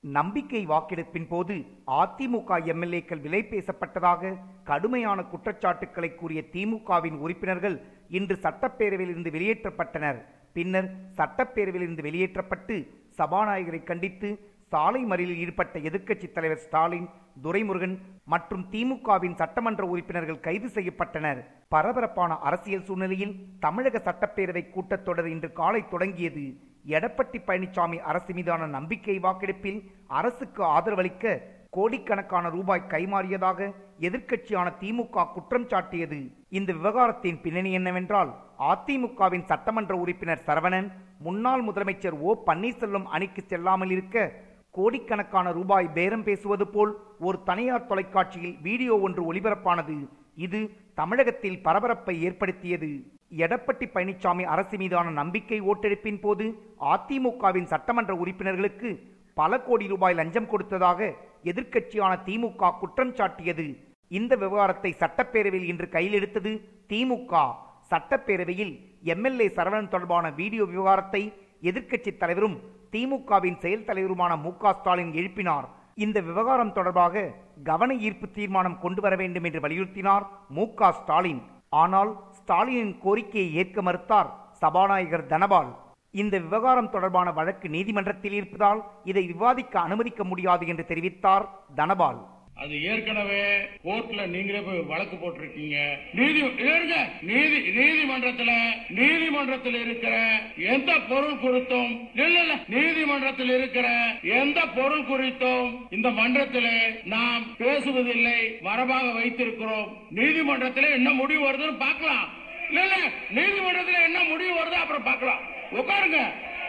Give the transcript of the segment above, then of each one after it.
நம்பிக்கை வாக்கெடுப்பின் போது அதிமுக எம்எல்ஏக்கள் விலை பேசப்பட்டதாக கடுமையான குற்றச்சாட்டுக்களை கூறிய திமுகவின் உறுப்பினர்கள் இன்று சட்டப்பேரவையிலிருந்து வெளியேற்றப்பட்டனர் பின்னர் சட்டப்பேரவையிலிருந்து வெளியேற்றப்பட்டு சபாநாயகரை கண்டித்து சாலை மறியலில் ஈடுபட்ட எதிர்க்கட்சித் தலைவர் ஸ்டாலின் துரைமுருகன் மற்றும் திமுகவின் சட்டமன்ற உறுப்பினர்கள் கைது செய்யப்பட்டனர் பரபரப்பான அரசியல் சூழ்நிலையில் தமிழக சட்டப்பேரவை கூட்டத்தொடர் இன்று காலை தொடங்கியது எடப்பாடி பழனிசாமி அரசு மீதான நம்பிக்கை வாக்கெடுப்பில் அரசுக்கு ஆதரவளிக்க கோடிக்கணக்கான ரூபாய் கைமாறியதாக எதிர்க்கட்சியான திமுக குற்றம் சாட்டியது இந்த விவகாரத்தின் பின்னணி என்னவென்றால் அதிமுகவின் சட்டமன்ற உறுப்பினர் சரவணன் முன்னாள் முதலமைச்சர் ஓ பன்னீர்செல்வம் அணிக்கு செல்லாமல் இருக்க கோடிக்கணக்கான ரூபாய் பேரம் பேசுவது போல் ஒரு தனியார் தொலைக்காட்சியில் வீடியோ ஒன்று ஒளிபரப்பானது இது தமிழகத்தில் பரபரப்பை ஏற்படுத்தியது எடப்பாடி பழனிசாமி அரசு மீதான நம்பிக்கை ஓட்டெடுப்பின் போது அதிமுகவின் சட்டமன்ற உறுப்பினர்களுக்கு பல கோடி ரூபாய் லஞ்சம் கொடுத்ததாக எதிர்க்கட்சியான திமுக குற்றம் சாட்டியது இந்த விவகாரத்தை சட்டப்பேரவையில் இன்று கையில் எடுத்தது திமுக சட்டப்பேரவையில் எம்எல்ஏ சரவணன் தொடர்பான வீடியோ விவகாரத்தை எதிர்க்கட்சி தலைவரும் திமுகவின் செயல் தலைவருமான மு க ஸ்டாலின் எழுப்பினார் இந்த விவகாரம் தொடர்பாக கவன ஈர்ப்பு தீர்மானம் கொண்டு வர வேண்டும் என்று வலியுறுத்தினார் மு க ஸ்டாலின் ஆனால் ஸ்டாலினின் கோரிக்கையை ஏற்க மறுத்தார் சபாநாயகர் தனபால் இந்த விவகாரம் தொடர்பான வழக்கு நீதிமன்றத்தில் இருப்பதால் இதை விவாதிக்க அனுமதிக்க முடியாது என்று தெரிவித்தார் தனபால் அது ஏற்கனவே கோர்ட்ல நீங்களே போய் வழக்கு போட்டிருக்கீங்க நீதி இருங்க நீதி நீதிமன்றத்துல நீதிமன்றத்தில் இருக்கிற எந்த பொருள் குறித்தும் இல்ல இல்ல நீதிமன்றத்தில் இருக்கிற எந்த பொருள் குறித்தும் இந்த மன்றத்திலே நாம் பேசுவதில்லை மரபாக வைத்திருக்கிறோம் நீதிமன்றத்தில் என்ன முடிவு வருதுன்னு பார்க்கலாம் இல்ல இல்ல நீதிமன்றத்தில் என்ன முடிவு வருது அப்புறம் பார்க்கலாம் உட்காருங்க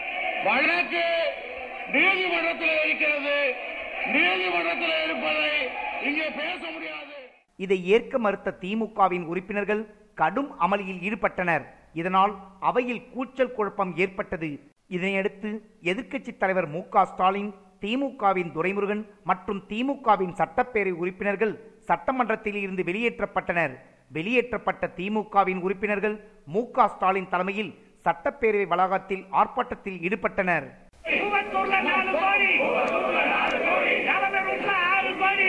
வழக்கு நீதிமன்றத்தில் இருக்கிறது நீதிமன்றத்தில் இருப்பதை இங்கே பேச முடியாது இதை ஏற்க மறுத்த திமுகவின் உறுப்பினர்கள் கடும் அமளியில் ஈடுபட்டனர் இதனால் அவையில் கூச்சல் குழப்பம் ஏற்பட்டது இதனையடுத்து எதிர்க்கட்சித் தலைவர் மு க ஸ்டாலின் திமுகவின் துரைமுருகன் மற்றும் திமுகவின் சட்டப்பேரவை உறுப்பினர்கள் சட்டமன்றத்தில் இருந்து வெளியேற்றப்பட்டனர் வெளியேற்றப்பட்ட திமுகவின் உறுப்பினர்கள் மு க ஸ்டாலின் தலைமையில் சட்டப்பேரவை வளாகத்தில் ஆர்ப்பாட்டத்தில் ஈடுபட்டனர் கூவத்தூர்ல நாலு கோடி எலமேடுல ஆறு கோடி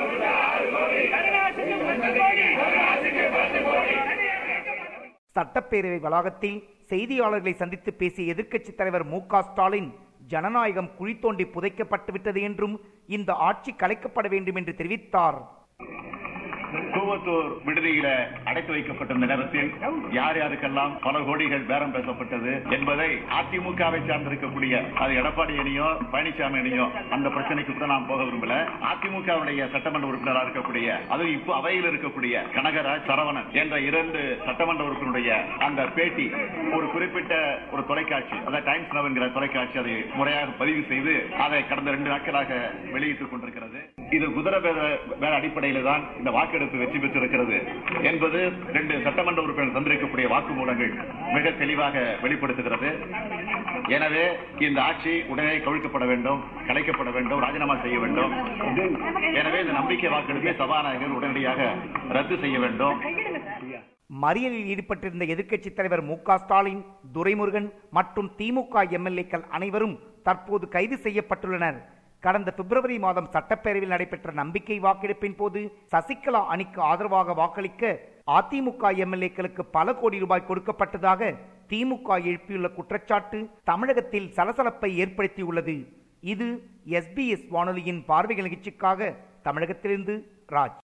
கருணாசுக்கு பத்து கோடி சட்டப்பேரவை வளாகத்தில் செய்தியாளர்களை சந்தித்து பேசிய எதிர்க்கட்சித் தலைவர் மு க ஸ்டாலின் ஜனநாயகம் குழி தோண்டி புதைக்கப்பட்டு விட்டது என்றும் இந்த ஆட்சி கலைக்கப்பட வேண்டும் என்று தெரிவித்தார் கூவத்தூர் விடுதியில அடைத்து வைக்கப்பட்டிருந்த நேரத்தில் யார் யாருக்கெல்லாம் பல கோடிகள் பேரம் பேசப்பட்டது என்பதை அதிமுகவை சார்ந்திருக்கக்கூடிய அது எடப்பாடி அணியோ பழனிசாமி அணியோ அந்த பிரச்சனைக்கு கூட நாம் போக விரும்பல அதிமுகவுடைய சட்டமன்ற உறுப்பினராக இருக்கக்கூடிய அது இப்போ அவையில் இருக்கக்கூடிய கனகராஜ் சரவணன் என்ற இரண்டு சட்டமன்ற உறுப்பினருடைய அந்த பேட்டி ஒரு குறிப்பிட்ட ஒரு தொலைக்காட்சி அதாவது டைம்ஸ் நவ் என்கிற தொலைக்காட்சி அதை முறையாக பதிவு செய்து அதை கடந்த ரெண்டு நாட்களாக வெளியிட்டுக் கொண்டிருக்கிறது இது குதிரை பேர பேர அடிப்படையில் தான் இந்த வாக்கெடுப்பு வெற்றி பெற்றிருக்கிறது என்பது ரெண்டு சட்டமன்ற உறுப்பினர் தந்திருக்கக்கூடிய வாக்குமூலங்கள் மிக தெளிவாக வெளிப்படுத்துகிறது எனவே இந்த ஆட்சி உடனே கவிழ்க்கப்பட வேண்டும் கலைக்கப்பட வேண்டும் ராஜினாமா செய்ய வேண்டும் எனவே இந்த நம்பிக்கை வாக்கெடுப்பை சபாநாயகர் உடனடியாக ரத்து செய்ய வேண்டும் மறியலில் ஈடுபட்டிருந்த எதிர்க்கட்சித் தலைவர் மு க ஸ்டாலின் துரைமுருகன் மற்றும் திமுக எம்எல்ஏக்கள் அனைவரும் தற்போது கைது செய்யப்பட்டுள்ளனர் கடந்த பிப்ரவரி மாதம் சட்டப்பேரவையில் நடைபெற்ற நம்பிக்கை வாக்கெடுப்பின் போது சசிகலா அணிக்கு ஆதரவாக வாக்களிக்க அதிமுக எம்எல்ஏக்களுக்கு பல கோடி ரூபாய் கொடுக்கப்பட்டதாக திமுக எழுப்பியுள்ள குற்றச்சாட்டு தமிழகத்தில் சலசலப்பை ஏற்படுத்தியுள்ளது இது எஸ்பிஎஸ் வானொலியின் பார்வைகள் நிகழ்ச்சிக்காக தமிழகத்திலிருந்து ராஜ்